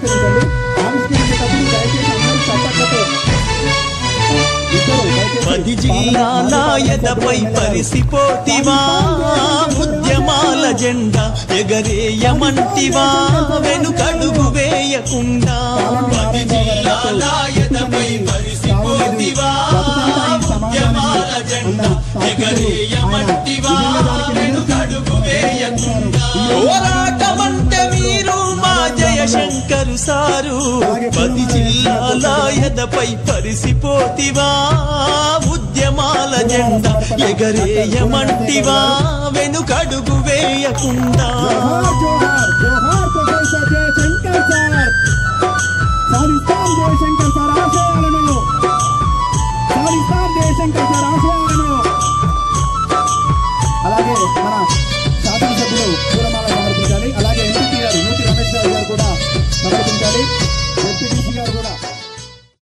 సహకరించండి ఆవిష్కరించేటప్పుడు దయచేసి అందరూ చప్పట్లతో ఇద్దరు దయచేసి పది జిల్లాల ఎదపై పరిసిపోతివా ఉద్యమాల జెండా ఎగరేయమంటివా వెనుకడుగు వేయకుండా పది జిల్లాల ఎదపై పరిసిపోతివా ఉద్యమాల జెండా ఎగరేయమంటివా వెనుకడుగు వేయకుండా పోరాటమంటే మీరు మా జయశంకరు సారు పది జిల్లాల ఎదపై పరిసిపోతివా ఉద్యమాల జెండా ఎగరేయమంటివా వెనుకడుగు వేయకుండా జోహార్ జోహార్ జోహార్